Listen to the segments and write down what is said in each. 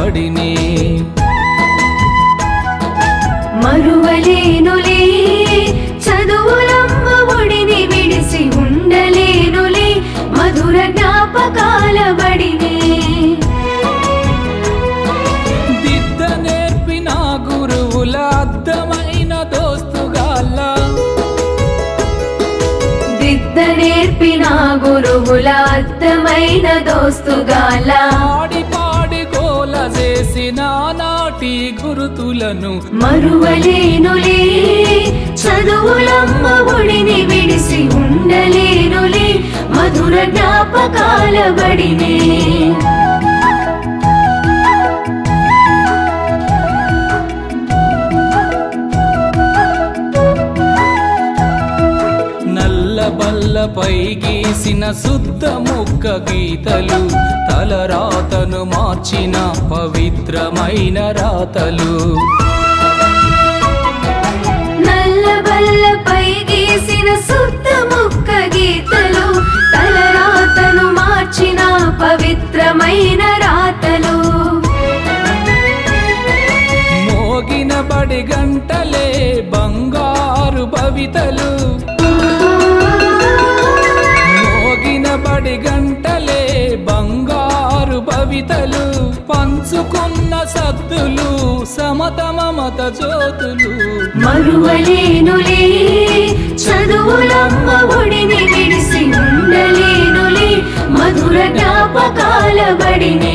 బడిని మరువలేనులే చదువులమ్మ ఒడిని విడిసి ఉండలేనులే మధుర జ్ఞాపకాల బడిని దిద్ద నేర్పిన గురువుల అర్థమైన దోస్తుగాళ్ళ దిద్ద నేర్పిన గురువుల అర్థమైన దోస్తుగాల పాడి పాడి గోల చేసిన నాటి గురుతులను మరువలేనులే చదువులమ్మ ఒడిని విడిసి ఉండలేనులే మధుర జ్ఞాపకాల బడిని నల్ల బల్లపై గీసిన శుద్ధ ముక్క గీతలు తలరాతను మార్చిన పవిత్రమైన రాతలు నల్ల బల్లపై గీసిన శుద్ధ ముక్క గీతలు తలరాతను మార్చిన పవిత్రమైన రాతలు మోగిన బడి గంటలే బంగారు భవితలు మోగిన బడి గంటలే బంగారు భవితలు పంచుకున్న సద్దులు సమత మమత జ్యోతులు మరువలేనులే చదువులమ్మ ఒడిని విడిసి ఉండలేనులే మధుర జ్ఞాపకాల బడిని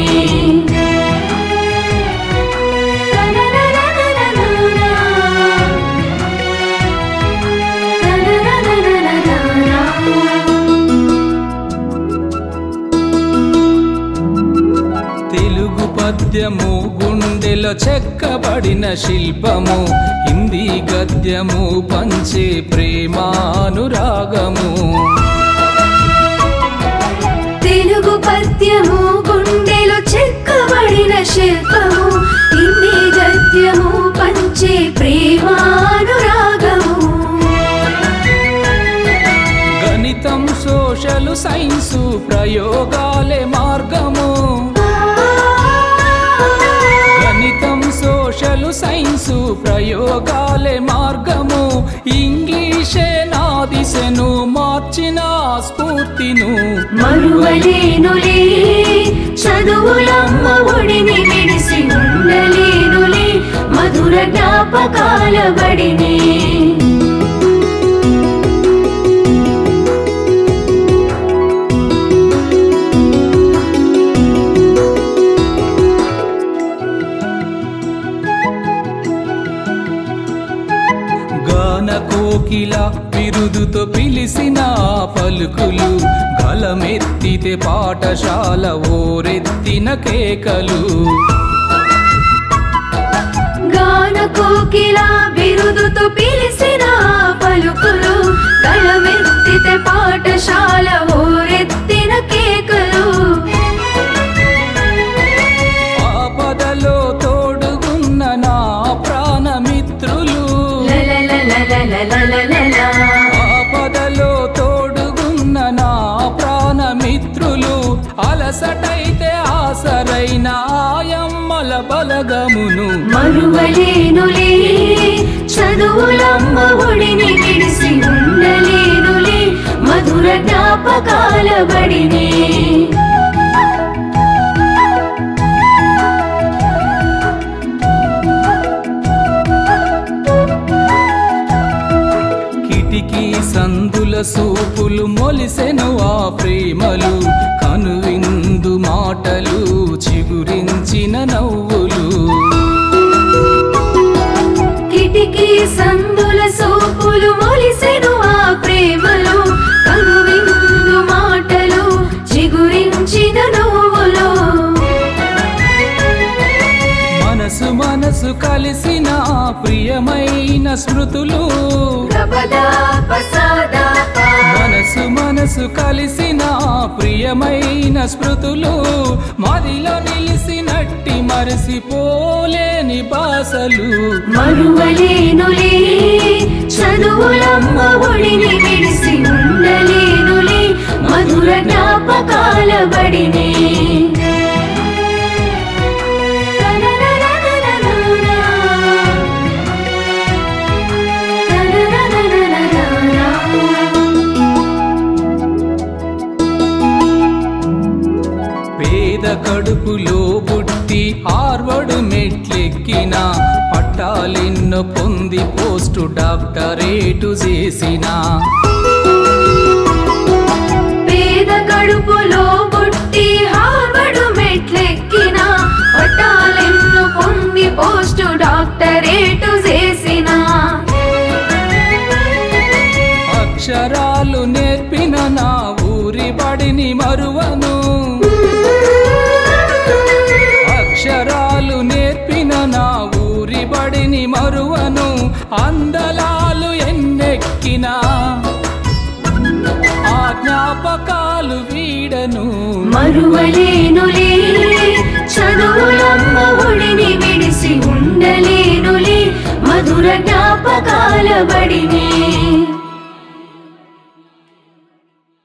తెలుగు పద్యము గుండెలో చెక్కబడిన శిల్పము హిందీ గద్యము పంచే ప్రేమానురాగము తెలుగు పద్యము గుండెలో చెక్కబడిన శిల్పము హిందీ గద్యము పంచే ప్రేమానురాగము గణితం సోషలు సైన్సు ప్రయోగాలే మార్గము గణితం సోషలు సైన్సు ప్రయోగాలే మార్గము ఇంగ్లీషే నా దిశను మార్చిన స్ఫూర్తిను మరువలేనులే చదువులమ్మ ఒడిని విడిసి ఉండలేనులే మధుర జ్ఞాపకాల బడిని గాన కోకిల బిరుదుతో పిలిసిన పలుకులు గలమెత్తితే పాఠశాల ఓరెత్తిన కేకలు గాన కోకిల బిరుదుతో పిలిసిన పలుకులు గళమెత్తితే పాఠశాల ఓరెత్తిన కేకలు ఆపదలో తోడుగున్న నా ప్రాణమిత్రులు లలలలలలలలల. ఆపదలో తోడుగున్న నా ప్రాణమిత్రులు అలసటైతే ఆసరైన ఆయమ్మల బలగమును మరువలేనులే చదువులమ్మ ఒడిని విడిసి ఉండలేనులే మధుర జ్ఞాపకాల బడిని కిటికీ సందుల సూపులు మొలిసెను ఆ ప్రేమలు కనువిందు మాటలు చిగురించిన నవ్వులు కిటికీ సందుల సోపులు మొలిసెను ఆ ప్రేమలు కనువిందు మాటలు చిగురించిన నువ్వులు మనసు మనసు కలిసిన ప్రియమైన స్మృతులు గపదా పసాదా పా. మనసు మనసు కలిసిన ప్రియమైన స్మృతులు మదిలో నిలిసినట్టి మరసిపోలేని బాసలు మరువలేనులే చదువులమ్మ ఒడిని విడిసి ఉండలేనులే మధుర జ్ఞాపకాల బడిని ఎక్కిన పట్టాలెన్నో పొంది పోస్టు డాక్టరేటు చేసినా పేద కడుపులో పుట్టి హార్వర్డ్ మెట్లెక్కిన పట్టాలెన్ను పొంది పోస్టు డాక్టరేటు చేసిన అక్షరాలు నేర్పిన నా ఊరి బడిని మరువను అక్షరాలు నేర్పిన నా ఊరి బడిని మరువను అందలాలు ఎన్నెక్కినా ఆ జ్ఞాపకాలు వీడను మరువలేనులే చదువులమ్మ ఒడిని విడిసి ఉండలేనులే మధుర జ్ఞాపకాల బడినే